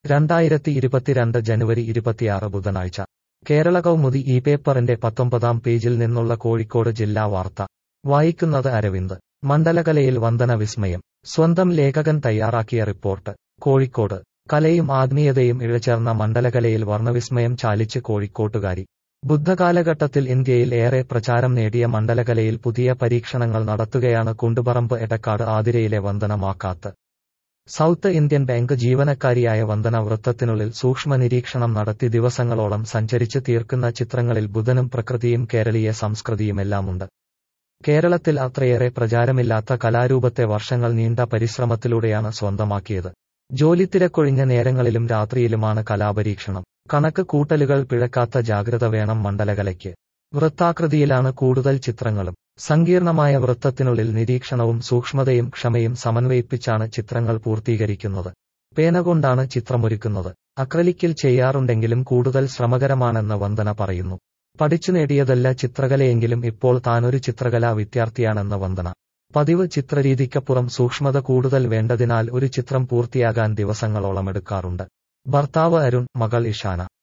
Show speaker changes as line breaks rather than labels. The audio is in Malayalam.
രണ്ടായിരത്തി ഇരുപത്തിരണ്ട് ജനുവരി ഇരുപത്തിയാറ് ബുധനാഴ്ച കേരള കൗമുദി ഈ പേപ്പറിന്റെ പത്തൊമ്പതാം പേജിൽ നിന്നുള്ള കോഴിക്കോട് ജില്ലാ വാർത്ത വായിക്കുന്നത് അരവിന്ദ് മണ്ഡലകലയിൽ വന്ദന വിസ്മയം സ്വന്തം ലേഖകൻ തയ്യാറാക്കിയ റിപ്പോർട്ട് കോഴിക്കോട് കലയും ആത്മീയതയും ഇഴചേർന്ന മണ്ഡലകലയിൽ വർണ്ണവിസ്മയം ചാലിച്ച് കോഴിക്കോട്ടുകാരി ബുദ്ധകാലഘട്ടത്തിൽ ഇന്ത്യയിൽ ഏറെ പ്രചാരം നേടിയ മണ്ഡലകലയിൽ പുതിയ പരീക്ഷണങ്ങൾ നടത്തുകയാണ് കുണ്ടുപറമ്പ് എടക്കാട് ആതിരയിലെ Vandana Makkath South Indian Bank ജീവനക്കാരിയായ വന്ദന വൃത്തത്തിനുള്ളിൽ സൂക്ഷ്മ നിരീക്ഷണം നടത്തി ദിവസങ്ങളോളം സഞ്ചരിച്ച് തീർക്കുന്ന ചിത്രങ്ങളിൽ ബുധനും പ്രകൃതിയും കേരളീയ സംസ്കൃതിയുമെല്ലാമുണ്ട് കേരളത്തിൽ അത്രയേറെ പ്രചാരമില്ലാത്ത കലാരൂപത്തെ വർഷങ്ങൾ നീണ്ട പരിശ്രമത്തിലൂടെയാണ് സ്വന്തമാക്കിയത് ജോലിത്തിരക്കൊഴിഞ്ഞ നേരങ്ങളിലും രാത്രിയിലുമാണ് കലാപരീക്ഷണം കണക്ക് കൂട്ടലുകൾ പിഴക്കാത്ത ജാഗ്രത വേണം മണ്ഡലകലയ്ക്ക് വൃത്താകൃതിയിലാണ് കൂടുതൽ ചിത്രങ്ങളും സങ്കീർണമായ വൃത്തത്തിനുള്ളിൽ നിരീക്ഷണവും സൂക്ഷ്മതയും ക്ഷമയും സമന്വയിപ്പിച്ചാണ് ചിത്രങ്ങൾ പൂർത്തീകരിക്കുന്നത് പേന കൊണ്ടാണ് ചിത്രമൊരുക്കുന്നത് അക്രലിക്കിൽ ചെയ്യാറുണ്ടെങ്കിലും കൂടുതൽ ശ്രമകരമാണെന്ന് വന്ദന പറയുന്നു പഠിച്ചു നേടിയതല്ല ചിത്രകലയെങ്കിലും ഇപ്പോൾ താനൊരു ചിത്രകലാ വിദ്യാർത്ഥിയാണെന്ന് വന്ദന പതിവ് ചിത്രരീതിക്കപ്പുറം സൂക്ഷ്മത കൂടുതൽ വേണ്ടതിനാൽ ഒരു ചിത്രം പൂർത്തിയാകാൻ ദിവസങ്ങളോളം എടുക്കാറുണ്ട് ഭർത്താവ് അരുൺ മകൾ ഇഷാന